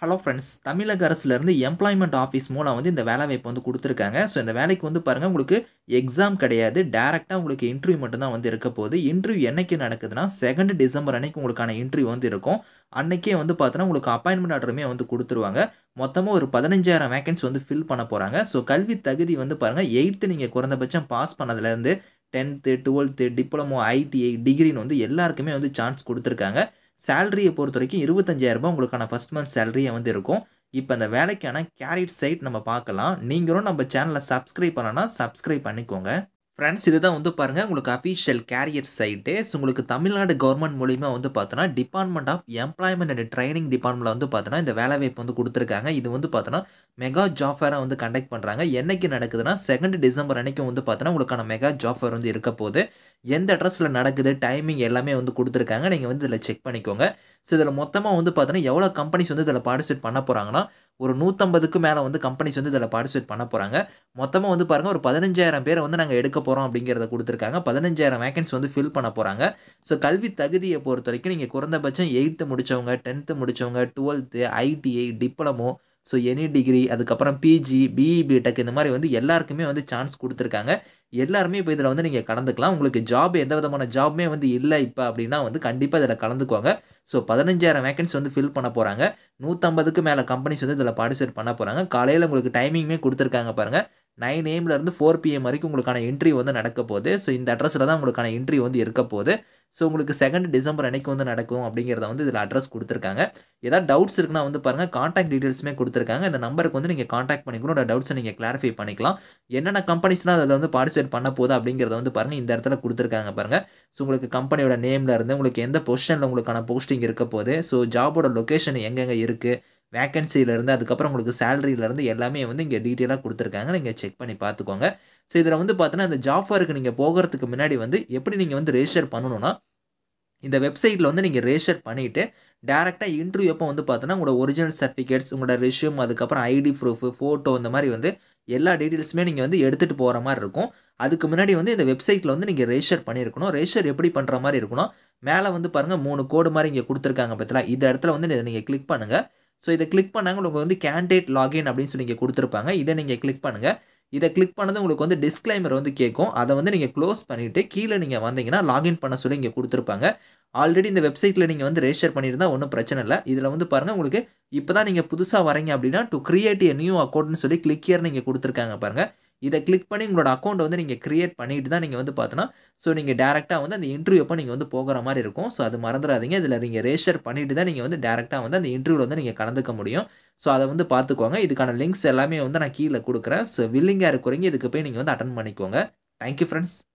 hello friends தமிழக அரசுலேருந்து employment office மூலம் வந்து இந்த வேலை வாய்ப்பு வந்து கொடுத்துருக்காங்க ஸோ இந்த வேலைக்கு வந்து பாருங்கள் உங்களுக்கு எக்ஸாம் கிடையாது டேரெக்டாக உங்களுக்கு இன்டர்வியூ மட்டும்தான் வந்து இருக்க போகுது இன்டர்வியூ என்னைக்கு நடக்குதுன்னா செகண்ட் டிசம்பர் அன்னைக்கு உங்களுக்கான இன்டர்வியூ வந்து இருக்கும் அன்னைக்கே வந்து பார்த்தோன்னா உங்களுக்கு அப்பாயின்மெண்ட் ஆர்டருமே வந்து கொடுத்துருவாங்க மொத்தமாக ஒரு பதினஞ்சாயிரம் வேகன்சி வந்து ஃபில் பண்ண போகிறாங்க ஸோ கல்வி தகுதி வந்து பாருங்கள் எயித்து நீங்கள் குறைந்தபட்சம் பாஸ் பண்ணதுலேருந்து டென்த்து டுவெல்த்து டிப்ளமோ ஐடிஐ டிகிரின்னு வந்து எல்லாருக்குமே வந்து சான்ஸ் கொடுத்துருக்காங்க சேலரியை பொறுத்த வரைக்கும் இருபத்தஞ்சாயிரரூபா உங்களுக்கான ஃபஸ்ட் மந்த் சேலரியை வந்து இருக்கும் இப்போ இந்த வேலைக்கான கேரிட் சைட் நம்ம பார்க்கலாம் நீங்களும் நம்ம சேனலை சப்ஸ்கிரைப் பண்ணனா சப்ஸ்கிரைப் பண்ணிக்கோங்க ஃப்ரெண்ட்ஸ் இதுதான் வந்து பாருங்கள் உங்களுக்கு அஃபீஷியல் கேரியர் சைட்டு ஸோ உங்களுக்கு தமிழ்நாடு கவர்மெண்ட் மூலிமா வந்து பார்த்தோன்னா department of employment and training டிபார்ட்மெண்ட்டில் வந்து பார்த்தோன்னா இந்த வேலை வாய்ப்பு வந்து கொடுத்துருக்காங்க இது வந்து பார்த்தோன்னா மெகா ஜாப் ஃபேராக வந்து கண்டக்ட் பண்ணுறாங்க என்னைக்கு நடக்குதுன்னா செகண்ட் டிசம்பர் அன்னைக்கு வந்து பார்த்தோன்னா உங்களுக்கான மெகா ஜாப் ஃபேர் வந்து இருக்க போது எந்த அட்ரஸில் நடக்குது டைமிங் எல்லாமே வந்து கொடுத்துருக்காங்க நீங்கள் வந்து இதில் செக் பண்ணிக்கோங்க ஸோ இதில் மொத்தமாக வந்து பார்த்தோன்னா எவ்வளோ கம்பெனிஸ் வந்து இதில் பார்ட்டிசிபேட் பண்ண போகிறாங்கன்னா ஒரு நூற்றம்பதுக்கு மேலே வந்து கம்பெனிஸ் வந்து இதில் பார்ட்டிசிபேட் பண்ண போகிறாங்க மொத்தமாக வந்து பாருங்கள் ஒரு பதினஞ்சாயிரம் பேரை வந்து நாங்கள் எடுக்க போகிறோம் அப்படிங்கிறத கொடுத்துருக்காங்க பதினஞ்சாயிரம் வேகன்ஸ் வந்து ஃபில் பண்ண போகிறாங்க ஸோ கல்வி தகுதியை பொறுத்த வரைக்கும் நீங்கள் குறைந்தபட்சம் எயித்து முடித்தவங்க டென்த்து முடித்தவங்க twelfth ITI diploma so any degree அதுக்கப்புறம் பிஜி பிஇ பிடெக் இந்த மாதிரி வந்து எல்லாருக்குமே வந்து சான்ஸ் கொடுத்துருக்காங்க எல்லாருமே இப்போ இதில் வந்து நீங்கள் கலந்துக்கலாம் உங்களுக்கு ஜாப் எந்த விதமான ஜாப்புமே வந்து இல்லை இப்போ அப்படின்னா வந்து கண்டிப்பாக இதில் கலந்துக்குவாங்க ஸோ பதினஞ்சாயிரம் வேகன்சி வந்து ஃபில் பண்ண போகிறாங்க நூற்றம்பதுக்கு மேலே கம்பெனிஸ் வந்து இதில் பார்ட்டிசிபேட் பண்ண போகிறாங்க காலையில் உங்களுக்கு டைமிங்குமே கொடுத்துருக்காங்க பாருங்கள் நைன் ஏம்லேருந்து ஃபோர் பிஎம் வரைக்கும் உங்களுக்கான இன்ட்ரி வந்து நடக்க போகுது ஸோ இந்த அட்ரஸில் தான் உங்களுக்கான இன்ட்ரி வந்து இருக்க போகுது ஸோ உங்களுக்கு செகண்ட் டிசம்பர் அன்னைக்கு வந்து நடக்கும் அப்படிங்கிறத வந்து இதில் அட்ரஸ் கொடுத்துருக்காங்க ஏதாவது டவுட்ஸ் இருக்குன்னா வந்து பாருங்கள் காண்டாக்ட் டீட்டெயில்ஸுமே கொடுத்துருக்காங்க இந்த நம்பருக்கு வந்து நீங்கள் காண்டாக்ட் பண்ணிக்கணும் டவுட்ஸை நீங்கள் கிளாரிஃபை பண்ணிக்கலாம் என்னென்ன கம்பெனிஸ்லாம் அதில் வந்து பார்ட்டிசிபேட் பண்ண போகுது அப்படிங்கிறத வந்து பாருங்கள் இந்த இடத்துல கொடுத்துருக்காங்க பாருங்கள் ஸோ உங்களுக்கு கம்பெனியோட நேமில் இருந்து உங்களுக்கு எந்த பொசிஷனில் உங்களுக்கான போஸ்டிங் இருக்க போகுது ஸோ ஜாபோட லொக்கேஷன் எங்கெங்கே இருக்குது வேக்கன்சியிலேருந்து அதுக்கப்புறம் உங்களுக்கு சேலரியிலேருந்து எல்லாமே வந்து இங்கே டீட்டெயிலாக கொடுத்துருக்காங்க நீங்கள் செக் பண்ணி பார்த்துக்கோங்க ஸோ இதில் வந்து பார்த்தோன்னா இந்த ஜாப் ஃபேருக்கு நீங்கள் போகிறதுக்கு முன்னாடி வந்து எப்படி நீங்கள் வந்து ரெஜிஸ்டர் பண்ணணும்னா இந்த வெப்சைட்டில் வந்து நீங்கள் ரெஜிஸ்டர் பண்ணிவிட்டு டேரெக்டாக இன்டர்வியூ அப்போ வந்து பார்த்தோன்னா உங்களோட ஒரிஜினல் சர்டிஃபிகேட்ஸ் உங்களோட ரெஷ்யூம் அதுக்கப்புறம் ஐடி ப்ரூஃபு ஃபோட்டோ இந்த மாதிரி வந்து எல்லா டீட்டெயில்ஸுமே நீங்கள் வந்து எடுத்துகிட்டு போகிற மாதிரி இருக்கும் அதுக்கு முன்னாடி வந்து இந்த வெப்சைட்டில் வந்து நீங்கள் ரெஜிஸ்டர் பண்ணியிருக்கணும் ரெஜிஸ்டர் எப்படி பண்ணுற மாதிரி இருக்கணும் மேலே வந்து பாருங்கள் மூணு கோடு மாதிரி இங்கே கொடுத்துருக்காங்க பார்த்தீங்களா இந்த இடத்துல வந்து இதை நீங்கள் கிளிக் பண்ணுங்கள் ஸோ இதை கிளிக் பண்ணாங்க உங்களுக்கு வந்து கேண்டேட் லாகின் அப்படின்னு சொல்லி இங்கே கொடுத்துருப்பாங்க இதை நீங்கள் கிளிக் பண்ணுங்கள் இதை கிளிக் பண்ணது உங்களுக்கு வந்து டிஸ்க்ளைமர் வந்து கேட்கும் அதை வந்து நீங்கள் க்ளோஸ் பண்ணிவிட்டு கீழே நீங்கள் வந்தீங்கன்னா லாகின் பண்ண சொல்லி இங்கே கொடுத்துருப்பாங்க ஆல்ரெடி இந்த வெப்சைட்டில் நீங்கள் வந்து ரெஜிஸ்டர் பண்ணியிருந்தால் ஒன்றும் பிரச்சனை இல்லை இதில் வந்து பாருங்கள் உங்களுக்கு இப்போ தான் நீங்கள் புதுசாக வரீங்க அப்படின்னா டு கிரியேட் எ நியூ அக்கௌண்ட்னு சொல்லி கிளிக் இயர் நீங்கள் கொடுத்துருக்காங்க பாருங்கள் இதை கிளிக் பண்ணி உங்களோட அக்கௌண்ட் வந்து நீங்கள் க்ரியேட் பண்ணிட்டு தான் நீங்கள் வந்து பார்த்தோன்னா ஸோ நீங்கள் டேரெக்டாக வந்து அந்த இன்டர்வியூ அப்போ நீங்கள் வந்து போகிற மாதிரி இருக்கும் ஸோ அது மறந்துடாதீங்க இதில் நீங்கள் ரெஜிஸ்டர் பண்ணிட்டு தான் நீங்கள் வந்து டேரெக்டாக வந்து அந்த இன்டர்வியூவில் வந்து நீங்கள் கலந்துக்க முடியும் ஸோ அதை வந்து பார்த்துக்கோங்க இதுக்கான லிங்க்ஸ் எல்லாமே வந்து நான் கீழே கொடுக்குறேன் ஸோ வில்லிங்காக இருக்கிறீங்க இதுக்கு போய் நீங்கள் வந்து அட்டன் பண்ணிக்கோங்க தேங்க்யூ ஃப்ரெண்ட்ஸ்